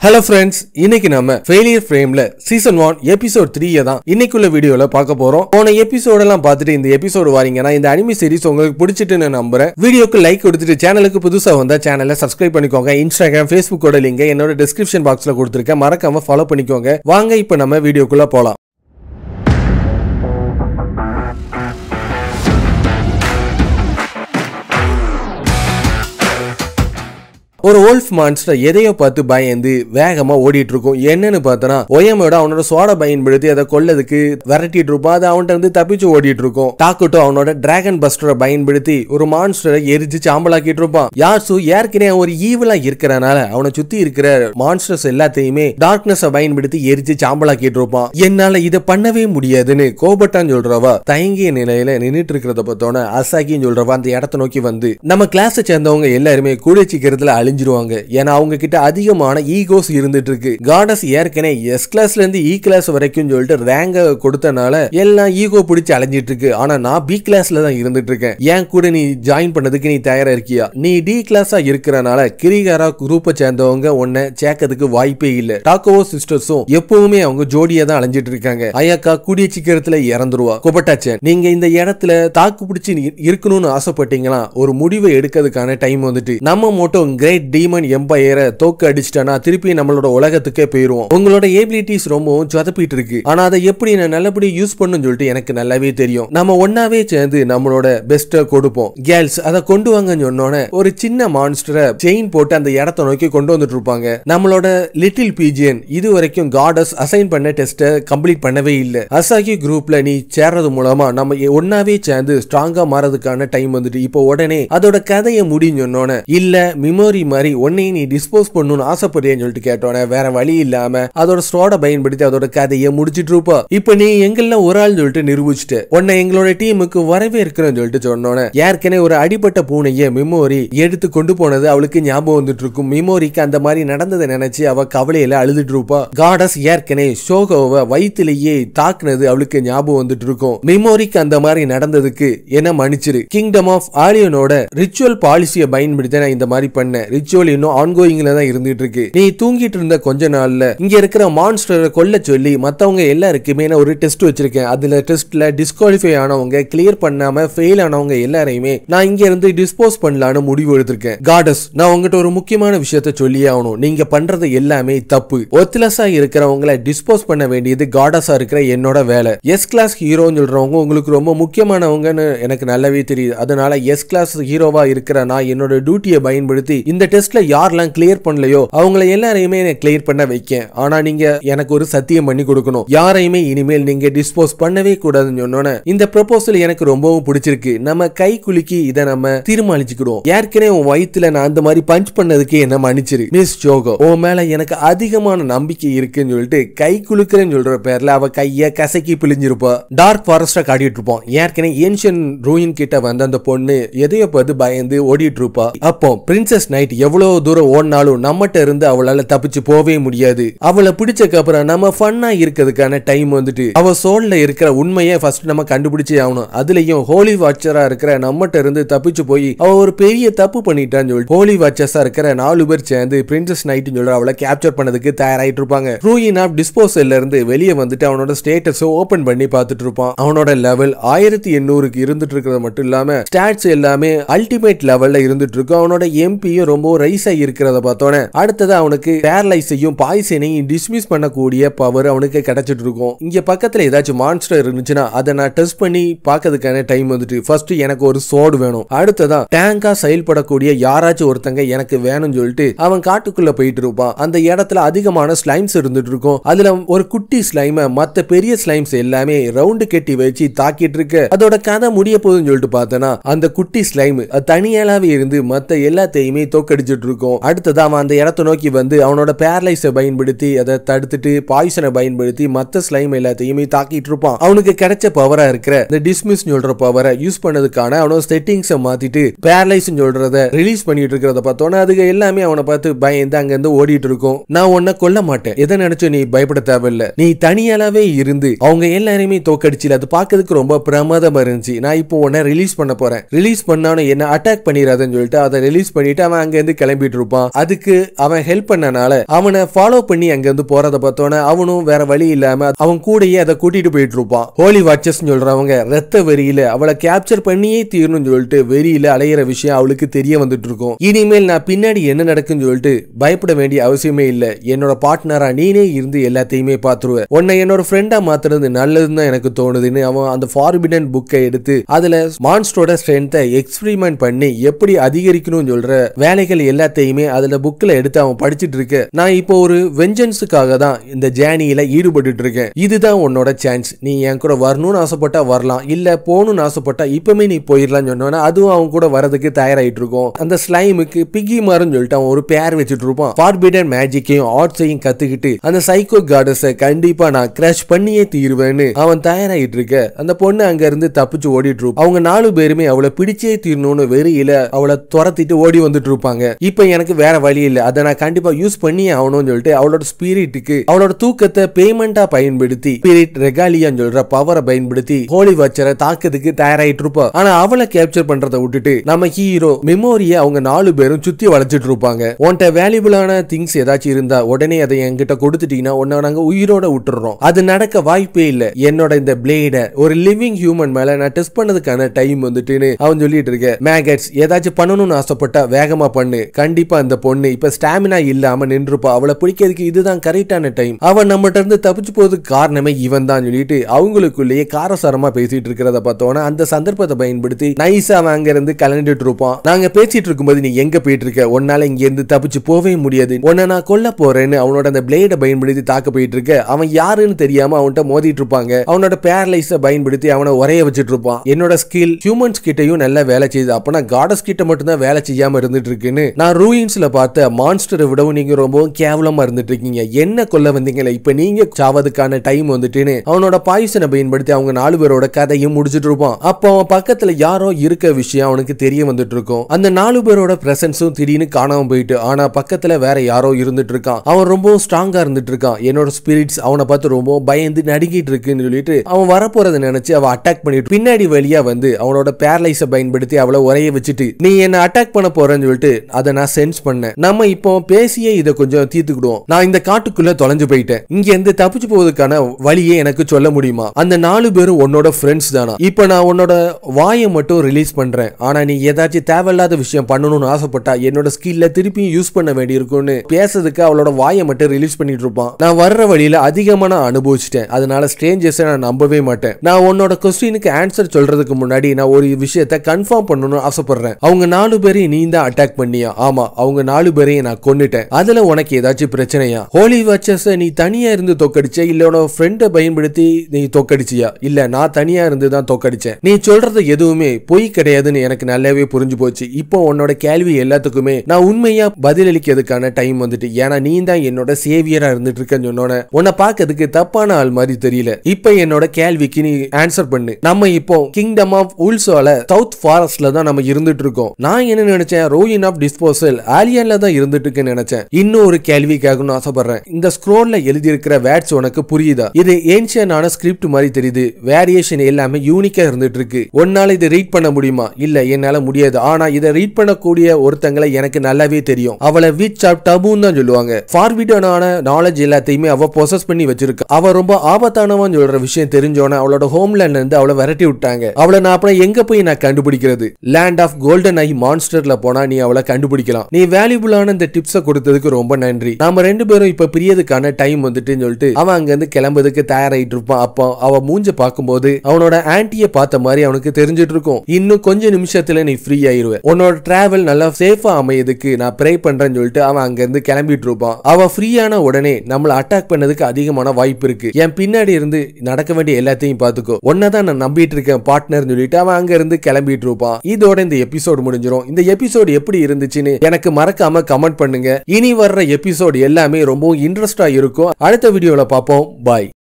hello friends இன்னைக்கு நம்ம failure ஃப்ரேம்ல சீசன் ஒன் எபிசோட் த்ரீயை தான் இன்னைக்குள்ள வீடியோல பார்க்க போறோம் போன எபிசோடெல்லாம் பார்த்துட்டு இந்த எபிசோடு வாரீங்கன்னா இந்த அனிமி சீரிஸ் உங்களுக்கு பிடிச்சிட்டுன்னு நம்புறேன் வீடியோக்கு லைக் கொடுத்துட்டு சேனலுக்கு புதுசா வந்தா சேனலை சப்ஸ்கிரைப் பண்ணிக்கோங்க இன்ஸ்டாகிராம் ஃபேஸ்புக்கோட லிங்க் என்னோட டிஸ்கிரிப்ஷன் பாக்ஸ்ல கொடுத்துருக்கேன் மறக்காம ஃபாலோ பண்ணிக்கோங்க வாங்க இப்போ நம்ம வீடியோக்குள்ள போலாம் ஒரு wolf மான்ஸ்டர் எதையோ பார்த்து பயந்து வேகமா ஓடிட்டு இருக்கும் என்னன்னு பார்த்தனா ஒயமோட அவனோட சோடா பயன்படுத்தி அதை கொல்லதுக்கு விரட்டிட்டு இருப்பான் அது அவன்கிட்ட வந்து தப்பிச்சு ஓடிட்டு இருக்கும் டாக்குட்டோ அவனோட டிராகன் பஸ்டரை பயன்படுத்தி ஒரு மான்ஸ்டரை எரிச்சு சாம்பலாக்கிட்டு இருப்பான் யார்சு ஏற்கனவே ஒரு ஈவலா இருக்கிறனால அவனை சுத்தி இருக்கிற மான்ஸ்டர்ஸ் எல்லாத்தையுமே டார்க்னஸ பயன்படுத்தி எரிச்சு சாம்பலாக்கிட்டு இருப்பான் என்னால இதை பண்ணவே முடியாதுன்னு கோபட்டான்னு சொல்றவா தயங்கிய நிலையில நின்னுட்டு இருக்கிறத பார்த்தோன்னே அசாக்கின்னு சொல்றவா அந்த இடத்த நோக்கி வந்து நம்ம கிளாஸை சேர்ந்தவங்க எல்லாருமே கூடிய சீக்கிரத்துல அழிஞ்சிருவாங்க ஏன்னா அவங்க கிட்ட அதிகமான ஈகோஸ் இருந்துட்டு இருக்கு காடஸ் ஏற்கனவே எஸ் கிளாஸ்ல இருந்து இ கிளாஸ் வரைக்கும் சொல்லிட்டு ரேங்க கொடுத்தனால எல்லாம் ஈகோ பிடிச்சு அலைஞ்சிட்டு இருக்கு ஆனா நான் பி கிளாஸ்ல தான் இருந்துட்டு இருக்கேன் ஏன் கூட நீ ஜாயின் பண்ணதுக்கு நீ தயாரா இருக்கியா நீ டி கிளாஸா இருக்கிறனால கிரிகாரா குரூப்பை சேர்ந்தவங்க உன்னை சேர்க்கறதுக்கு வாய்ப்பே இல்ல டாக்கோவோ சிஸ்டர்ஸும் எப்பவுமே அவங்க ஜோடியா தான் அலைஞ்சிட்டு இருக்காங்க ஐயாக்கா கூடிய சீக்கிரத்துல இறந்துருவா கொபட்டாச்சன் நீங்க இந்த இடத்துல தாக்கு பிடிச்சி இ- இருக்கணும்னு ஆசைப்பட்டீங்களா ஒரு முடிவை எடுக்கிறதுக்கான டைம் வந்துட்டு நம்ம மட்டும் கிரேட் டீமன் எம்பையரை தோக்க அடிச்சிட்டனா திருப்பி நம்மளோட உலகத்துக்கே போயிருவோம் உங்களோட ஏபிலிட்டிஸ் ரொம்பவும் சொதப்பிட்டு இருக்கு ஆனா அதை எப்படி நான் நல்லபடி யூஸ் பண்ணுன்னு சொல்லிட்டு எனக்கு நல்லாவே தெரியும் நம்ம ஒன்னாவே சேர்ந்து நம்மளோட பெஸ்ட்டை கொடுப்போம் கேர்ள்ஸ் அதை கொண்டு வாங்கன்னு சொன்னோன்னே ஒரு சின்ன மான்ஸ்டரை செயின் போட்டு அந்த இடத்த நோக்கி கொண்டு வந்துட்டு இருப்பாங்க நம்மளோட லிட்டில் பீஜியன் இது வரைக்கும் காடஸ் அசைன் பண்ண டெஸ்ட்டை கம்ப்ளீட் பண்ணவே இல்லை அசாகி குரூப்ல நீ சேர்றது மூலமா நம்ம எ- ஒன்னாவே சேர்ந்து ஸ்ட்ராங்கா மாறதுக்கான டைம் வந்துட்டு இப்போ உடனே அதோட கதையை முடிஞ்சு சொன்னோன்னே இல்ல மெமோரி மாதிரி உன்னையும் நீ டிஸ்போஸ் பண்ணணும்னு ஆசைப்படுறேன்னு சொல்லிட்டு கேட்டோன்னே வேற வழி இல்லாம அதோட ஸ்ட்ரோட பயன்படுத்தி அதோட கதையை முடிச்சிட்டு இருப்பா இப்போ நீ எங்கெல்லாம் ஒரு ஆள் சொல்லிட்டு நிரூபிச்சிட்ட உன்னை எங்களோட டீமுக்கு வரவே இருக்கிறேன்னு சொல்லிட்டு சொன்னோன்னே ஏற்கனவே ஒரு அடிப்பட்ட பூனைய மெமோரி எடுத்து கொண்டு போனது அவளுக்கு ஞாபகம் வந்துட்டு இருக்கும் மெமோரிக்கு அந்த மாதிரி நடந்ததை நினைச்சு அவ கவலையில அழுதுட்டு இருப்பா காடஸ் ஏற்கனவே ஷோகோவை வயிற்றுலயே தாக்குனது அவளுக்கு ஞாபகம் வந்துட்டு இருக்கும் மெமோரிக்கு அந்த மாதிரி நடந்ததுக்கு என்ன மன்னிச்சிரு கிங்டம் ஆஃப் ஆலியனோட ரிச்சுவல் பாலிசியை பயன்படுத்தி நான் இந்த மாதிரி பண்ணேன் ரிச்சுவல் இன்னும் ஆன்கோயிங்ல தான் இருந்துட்டு இருக்கு நீ தூங்கிட்டு இருந்த கொஞ்ச நாள்ல இங்க இருக்கிற மான்ஸ்டரை கொல்ல சொல்லி மத்தவங்க எல்லாருக்குமே நான் ஒரு டெஸ்ட் வச்சிருக்கேன் அதுல டெஸ்ட்ல டிஸ்குவாலிஃபை ஆனவங்க கிளியர் பண்ணாம ஃபெயில் ஆனவங்க எல்லாரையுமே நான் இங்க இருந்து டிஸ்போஸ் பண்ணலான்னு முடிவு எடுத்திருக்கேன் காடஸ் நான் உங்ககிட்ட ஒரு முக்கியமான விஷயத்த சொல்லியே ஆகணும் நீங்க பண்றது எல்லாமே தப்பு ஒத்துலஸா இருக்கிறவங்களை டிஸ்போஸ் பண்ண வேண்டியது காடஸா இருக்கிற என்னோட வேலை எஸ் கிளாஸ் ஹீரோன்னு சொல்றவங்க உங்களுக்கு ரொம்ப முக்கியமானவங்கன்னு எனக்கு நல்லாவே தெரியுது அதனால எஸ் கிளாஸ் ஹீரோவா இருக்கிற நான் என்னோட டியூட்டியை பயன்படுத்தி இந்த டெஸ்ட்ல யாரெல்லாம் கிளியர் பண்ணலையோ அவங்கள எல்லாரையுமே கிளியர் பண்ண வைக்கேன் ஆனா நீங்க எனக்கு ஒரு சத்தியம் பண்ணி கொடுக்கணும் யாரையுமே இனிமேல் நீங்க டிஸ்போஸ் பண்ணவே கூடாதுன்னு சொன்னோன்னே இந்த ப்ரொபோசல் எனக்கு ரொம்பவும் பிடிச்சிருக்கு நம்ம கை குலுக்கி இதை நம்ம தீர்மானிச்சுக்கிடுவோம் ஏற்கனவே உன் வயித்துல நான் அந்த மாதிரி பஞ்ச் பண்ணதுக்கு என்ன மன்னிச்சிரு மிஸ் ஜோகோ உன் மேல எனக்கு அதிகமான நம்பிக்கை இருக்குன்னு சொல்லிட்டு கை குலுக்குறேன்னு சொல்ற பேர்ல அவ கைய கசக்கி பிழிஞ்சிருப்பா டார்க் ஃபாரஸ்டா காட்டிட்டு இருப்போம் ஏற்கனவே ஏன்ஷியன் ரூயின் கிட்ட வந்த அந்த பொண்ணு எதையோ பார்த்து பயந்து ஓடிட்டு இருப்பா அப்போ பிரின்சஸ் நைட் எவ்வளவு தூரம் ஓடினாலும் நம்மகிட்ட இருந்து அவளால தப்பிச்சு போவே முடியாது அவளை பிடிச்சக்கு அப்புறம் நம்ம ஃபன்னா இருக்கிறதுக்கான டைம் வந்துட்டு அவ சோல்ல இருக்கிற உண்மையை ஃபர்ஸ்ட் நம்ம கண்டுபிடிச்சே ஆகணும் அதுலயும் ஹோலி வாட்சரா இருக்கிற நம்மகிட்ட இருந்து தப்பிச்சு போய் அவ ஒரு பெரிய தப்பு பண்ணிட்டான்னு சொல்லிட்டு ஹோலி வாட்சஸா இருக்கிற நாலு பேர் சேர்ந்து பிரின்சஸ் நைட் சொல்ற அவளை கேப்சர் பண்ணதுக்கு தயாராயிட்டு இருப்பாங்க ரூயின் ஆஃப் டிஸ்போசல்ல இருந்து வெளியே வந்துட்டு அவனோட ஸ்டேட்டஸ் ஓபன் பண்ணி பார்த்துட்டு இருப்பான் அவனோட லெவல் ஆயிரத்தி எண்ணூறுக்கு இருந்துட்டு இருக்கிறது மட்டும் இல்லாம ஸ்டாட்ஸ் எல்லாமே அல்டிமேட் லெவல்ல இருந்துட்டு இருக்கும் அவனோட எம்பியும் ரொம்ப ரைஸ் ஆகி இருக்கிறத பார்த்தோன்னே அடுத்தது அவனுக்கு பேரலைஸையும் பாய்சனையும் டிஸ்மிஸ் பண்ணக்கூடிய பவர் அவனுக்கு கிடைச்சிட்டு இருக்கும் இங்க பக்கத்துல ஏதாச்சும் மான்ஸ்டர் இருந்துச்சுன்னா அதை நான் டெஸ்ட் பண்ணி பார்க்கறதுக்கான டைம் வந்துட்டு ஃபர்ஸ்ட் எனக்கு ஒரு சோடு வேணும் அடுத்ததா டேங்கா செயல்படக்கூடிய யாராச்சும் ஒருத்தங்க எனக்கு வேணும்னு சொல்லிட்டு அவன் காட்டுக்குள்ள போயிட்டு இருப்பான் அந்த இடத்துல அதிகமான ஸ்லைம்ஸ் இருந்துட்டு இருக்கும் அதுல ஒரு குட்டி ஸ்லைம மத்த பெரிய ஸ்லைம்ஸ் எல்லாமே ரவுண்டு கட்டி வச்சு தாக்கிட்டு இருக்கு அதோட கதை முடிய போகுதுன்னு சொல்லிட்டு பார்த்தனா அந்த குட்டி ஸ்லைம் அது தனியாலாவே இருந்து மத்த எல்லாத்தையுமே தோக்கடிச்சிட்டு இருக்கும் அடுத்ததா அவன் அந்த இடத்த நோக்கி வந்து அவனோட பேரலைஸை பயன்படுத்தி அதை தடுத்துட்டு பாய்சனை பயன்படுத்தி மத்த ஸ்லைம் எல்லாத்தையுமே தாக்கிட்டு இருப்பான் அவனுக்கு கிடைச்ச பவரா இருக்கிற இந்த டிஸ்மிஸ் சொல்ற பவரை யூஸ் பண்ணதுக்கான அவனோட செட்டிங்ஸை மாத்திட்டு பேரலைஸ் சொல்றத ரிலீஸ் பண்ணிட்டு இருக்கிறத பார்த்தோன்னா அதுக்கு எல்லாமே அவனை பார்த்து பயந்து அங்க இருந்து ஓடிட்டு இருக்கும் நான் உன்னை கொல்ல மாட்டேன் எதை நினைச்சு நீ பயப்பட தேவையில்ல நீ தனியாலாவே இருந்து அவங்க எல்லாரையுமே தோக்கடிச்சில அது பார்க்கறதுக்கு ரொம்ப பிரமாதமா இருந்துச்சு நான் இப்போ உன்னை ரிலீஸ் பண்ண போறேன் ரிலீஸ் பண்ணாலும் என்ன அட்டாக் பண்ணிடாதன்னு சொல்லிட்டு அதை ரிலீஸ் பண்ணிட்டு அவன் அங்க இருந்து கிளம்பிட்டு இருப்பான் அதுக்கு அவன் ஹெல்ப் பண்ணனால அவனை ஃபாலோ பண்ணி அங்க இருந்து போறத பார்த்தோன்னே அவனும் வேற வழி இல்லாம அவன் கூடயே அதை கூட்டிட்டு போயிட்டு இருப்பான் ஹோலி வாட்சஸ் சொல்றவங்க ரத்த வெறியில அவளை கேப்சர் பண்ணியே தீரணும்னு சொல்லிட்டு வெறியில அலையிற விஷயம் அவளுக்கு தெரிய வந்துட்டு இருக்கும் இனிமேல் நான் பின்னாடி என்ன நடக்குன்னு சொல்லிட்டு பயப்பட வேண்டிய அவசியமே இல்ல என்னோட பார்ட்னரா நீனே இருந்து எல்லாத்தையுமே பாத்துருவ உன்னை என்னோட ஃப்ரெண்டா மாத்துறது நல்லதுன்னு தான் எனக்கு தோணுதுன்னு அவன் அந்த ஃபார்பிடன் புக்கை எடுத்து அதுல மான்ஸ்டரோட ஸ்ட்ரென்த்தை எக்ஸ்பிரிமெண்ட் பண்ணி எப்படி அதிகரிக்கணும்னு சொல்ற வேலைகள் எல்லாத்தையுமே அதுல புக்ல எடுத்து அவன் படிச்சிட்டு இருக்க நான் இப்போ ஒரு வெஞ்சன்ஸுக்காக தான் இந்த ஜேர்னியில ஈடுபட்டுட்டு இருக்கேன் இதுதான் உன்னோட சான்ஸ் நீ என் கூட வரணும்னு ஆசைப்பட்டா வரலாம் இல்ல போகணும்னு ஆசைப்பட்டா இப்பவுமே நீ போயிடலாம்னு சொன்னோன்னா அதுவும் அவன் கூட வரதுக்கு தயாராயிட்டு இருக்கும் அந்த ஸ்லைமுக்கு பிக்கி மாறுன்னு சொல்லிட்டு அவன் ஒரு பேர் வச்சுட்டு இருப்பான் ஃபார்பிடன் மேஜிக்கையும் ஆர்ட்ஸையும் கத்துக்கிட்டு அந்த சைக்கோ கார்டஸை கண்டிப்பா நான் கிரஷ் பண்ணியே தீருவேன்னு அவன் தயாராகிட்டு இருக்க அந்த பொண்ணு அங்க இருந்து தப்பிச்சு ஓடிட்டு இருப்பான் அவங்க நாலு பேருமே அவளை பிடிச்சே தீரணும்னு வெறியில அவளை துரத்திட்டு ஓடி வந்துட்டு இருப்பாங்க இப்ப எனக்கு வேற வழி இல்ல அதை நான் கண்டிப்பா யூஸ் பண்ணியே ஆகணும்னு சொல்லிட்டு அவளோட ஸ்பிரிட்டுக்கு அவளோட தூக்கத்தை பேமெண்டா பயன்படுத்தி ஸ்பிரிட் ரெகாலியான்னு சொல்ற பவரை பயன்படுத்தி ஹோலி வாட்சரை தாக்கிறதுக்கு தயாராயிட்டு இருப்பா ஆனா அவளை கேப்சர் பண்றதை விட்டுட்டு நம்ம ஹீரோ மெமோரிய அவங்க நாலு பேரும் சுத்தி வளைச்சிட்டு இருப்பாங்க உன்கிட்ட வேல்யூபிளான திங்ஸ் ஏதாச்சும் இருந்தா உடனே அதை என்கிட்ட கொடுத்துட்டீங்கன்னா உன்னை நாங்க உயிரோட விட்டுறோம் அது நடக்க வாய்ப்பே இல்ல என்னோட இந்த பிளேட ஒரு லிவிங் ஹியூமன் மேல நான் டெஸ்ட் பண்ணதுக்கான டைம் வந்துட்டுன்னு அவன் சொல்லிட்டு இருக்க மேகட்ஸ் ஏதாச்சும் பண்ணணும்னு ஆசைப்பட்டா வேகமா பண்ணு கண்டிப்பா அந்த பொண்ணு இப்ப ஸ்டாமினா இல்லாம நின்றுப்பா அவளை பிடிக்கிறதுக்கு இதுதான் கரெக்டான டைம் அவன் நம்மகிட்ட இருந்து தப்பிச்சு போறதுக்கு காரணமே இவன் தான் சொல்லிட்டு அவங்களுக்குள்ளேயே காரசாரமா பேசிட்டு இருக்கிறத பார்த்தோன்னா அந்த சந்தர்ப்பத்தை பயன்படுத்தி நைஸா அவன் அங்க இருந்து கலந்துட்டு இருப்பான் நாங்க பேசிட்டு இருக்கும்போது நீ எங்க போயிட்டு இருக்க உன்னால இங்க இருந்து தப்பிச்சு போவே முடியாது உன்னை நான் கொல்ல போறேன்னு அவனோட அந்த பிளேட பயன்படுத்தி தாக்க போயிட்டு இருக்க அவன் யாருன்னு தெரியாம அவன்கிட்ட மோதிட்டு இருப்பாங்க அவனோட பேரலைஸ பயன்படுத்தி அவனை உரைய வச்சுட்டு இருப்பான் என்னோட ஸ்கில் ஹியூமன்ஸ் கிட்டயும் நல்லா வேலை செய்யுது அப்பனா காடஸ் கிட்ட மட்டும்தான் வேலை செய்யாம இருந்துட்டு இருக்குன்னு நான் ரூயின்ஸ்ல பார்த்த மான்ஸ்டரை விடவும் நீங்க ரொம்பவும் கேவலமா இருந்துட்டு இருக்கீங்க என்ன கொல்ல வந்தீங்களே இப்ப நீங்க சாவதுக்கான டைம் வந்துட்டுன்னு அவனோட பாய்சனை பயன்படுத்தி அவங்க நாலு பேரோட கதையும் முடிச்சிட்டு இருப்பான் அப்போ அவன் பக்கத்துல யாரோ இருக்க விஷயம் அவனுக்கு தெரிய வந்துட்டு இருக்கும் அந்த நாலு பேரோட பிரசன்ஸும் திடீர்னு காணாம போயிட்டு ஆனா பக்கத்துல வேற யாரோ இருந்துட்டு இருக்கான் அவன் ரொம்பவும் ஸ்ட்ராங்கா இருந்துட்டு இருக்கான் என்னோட ஸ்பிரிட்ஸ் அவனை பார்த்து ரொம்ப பயந்து நடுங்கிட்டு இருக்குன்னு சொல்லிட்டு அவன் வரப்போறதை நினைச்சு அவ அட்டாக் பண்ணிட்டு பின்னாடி வழியா வந்து அவனோட பேரலைஸ பயன்படுத்தி அவளை உரைய வச்சுட்டு நீ என்ன அட்டாக் பண்ண போறேன்னு சொல்லிட்டு அதை நான் சென்ஸ் பண்ணேன் நம்ம இப்போ பேசியே இதை கொஞ்சம் தீர்த்துக்கிடுவோம் நான் இந்த காட்டுக்குள்ள தொலைஞ்சு போயிட்டேன் இங்க இருந்து தப்பிச்சு போவதுக்கான வழியே எனக்கு சொல்ல முடியுமா அந்த நாலு பேரும் உன்னோட ஃப்ரெண்ட்ஸ் தானா இப்போ நான் உன்னோட வாயை மட்டும் ரிலீஸ் பண்றேன் ஆனா நீ ஏதாச்சும் தேவையில்லாத விஷயம் பண்ணணும்னு ஆசைப்பட்டா என்னோட ஸ்கில்ல திருப்பியும் யூஸ் பண்ண வேண்டி இருக்கும்னு பேசுறதுக்கு அவளோட வாயை மட்டும் ரிலீஸ் பண்ணிட்டு இருப்பான் நான் வர்ற வழியில அதிகமா நான் அனுபவிச்சிட்டேன் அதனால ஸ்ட்ரேஞ்சர்ஸை நான் நம்பவே மாட்டேன் நான் உன்னோட கொஸ்டினுக்கு ஆன்சர் சொல்றதுக்கு முன்னாடி நான் ஒரு விஷயத்த கன்ஃபார்ம் பண்ணணும்னு ஆசைப்படுறேன் அவங்க நாலு பேரையும் நீ தான் அட்டாக் பண்ணியா ஆமா அவங்க நாலு பேரையும் நான் கொன்னுட்டேன் அதுல உனக்கு ஏதாச்சும் பிரச்சனையா ஹோலி வாட்சஸ் நீ தனியா இருந்து தோக்கடிச்ச இல்ல உன்னோட ஃப்ரெண்டை பயன்படுத்தி நீ தோக்கடிச்சியா இல்ல நான் தனியா இருந்து தான் தோக்கடிச்சேன் நீ சொல்றது எதுவுமே பொய் கிடையாதுன்னு எனக்கு நல்லாவே புரிஞ்சு போச்சு இப்போ உன்னோட கேள்வி எல்லாத்துக்குமே நான் உண்மையா பதிலளிக்கிறதுக்கான டைம் வந்துட்டு ஏன்னா நீ தான் என்னோட சேவியரா இருந்துட்டு இருக்கன்னு சொன்னோட உன்னை பார்க்கறதுக்கு தப்பான ஆள் மாதிரி தெரியல இப்போ என்னோட கேள்விக்கு நீ ஆன்சர் பண்ணு நம்ம இப்போ கிங்டம் ஆஃப் உல்சோல சவுத் ஃபாரஸ்ட்ல தான் நம்ம இருந்துட்டு இருக்கோம் நான் என்ன நினைச்சேன் ரோயின் ஆஃப் டிஸ்போசல் ஆலியன்ல தான் இருந்துட்டு இருக்குன்னு நினைச்சேன் இன்னும் ஒரு கேள்வி கேட்கணும்னு ஆசைப்படுறேன் இந்த ஸ்க்ரோல்ல எழுதி இருக்கிற வேர்ட்ஸ் உனக்கு புரியுதா இது ஏன்ஷியனான ஸ்கிரிப்ட் மாதிரி தெரியுது வேரியேஷன் எல்லாமே யூனிக்கா இருந்துட்டு இருக்கு உன்னால இதை ரீட் பண்ண முடியுமா இல்ல என்னால முடியாது ஆனா இதை ரீட் பண்ணக்கூடிய ஒருத்தங்களை எனக்கு நல்லாவே தெரியும் அவளை விச் ஆஃப் டபுன்னு தான் சொல்லுவாங்க ஃபார்பிடனான நாலேஜ் எல்லாத்தையுமே அவ பொசஸ் பண்ணி வச்சிருக்கா அவ ரொம்ப ஆபத்தானவன் சொல்ற விஷயம் தெரிஞ்சோன அவளோட ஹோம்லேண்ட்ல இருந்து அவளை விரட்டி விட்டாங்க அவளை நான் அப்புறம் எங்க போய் நான் கண்டுபிடிக்கிறது லேண்ட் ஆஃப் கோல்டன் ஐ மான்ஸ்டர்ல போனா நீ அவளை கண்டுபிடிக்கலாம் நீ வேல்யூபிளான இந்த டிப்ஸை கொடுத்ததுக்கு ரொம்ப நன்றி நாம ரெண்டு பேரும் இப்ப பிரியதுக்கான டைம் வந்துட்டுன்னு சொல்லிட்டு அவன் அங்க இருந்து கிளம்புறதுக்கு தயாராயிட்டு இருப்பான் அப்போ அவ மூஞ்ச பார்க்கும்போது அவனோட ஆன்ட்டிய பார்த்த மாதிரி அவனுக்கு தெரிஞ்சிட்டு இருக்கும் இன்னும் கொஞ்ச நிமிஷத்துல நீ ஃப்ரீ ஆயிருவ உன்னோட டிராவல் நல்லா சேஃபா அமையதுக்கு நான் ப்ரே பண்றேன்னு சொல்லிட்டு அவன் அங்க இருந்து கிளம்பிட்டு இருப்பான் அவ ஃப்ரீயான உடனே நம்மள அட்டாக் பண்ணதுக்கு அதிகமான வாய்ப்பு இருக்கு என் பின்னாடி இருந்து நடக்க வேண்டிய எல்லாத்தையும் பாத்துக்கோ உன்னதான் நான் நம்பிட்டு இருக்கேன் பார்ட்னர் சொல்லிட்டு அவன் அங்க இருந்து கிளம்பிட்டு இருப்பான் இதோட இந்த எபிசோடு முடிஞ்சிரும் இந்த எபிசோடு எப்படி இருந்துச்சுன்னு எனக்கு மறக்காம கமெண்ட் பண்ணுங்க இனி வர்ற எபிசோடு எல்லாமே ரொம்பவும் இன்ட்ரெஸ்டா இருக்கும் அடுத்த வீடியோல பார்ப்போம் பாய்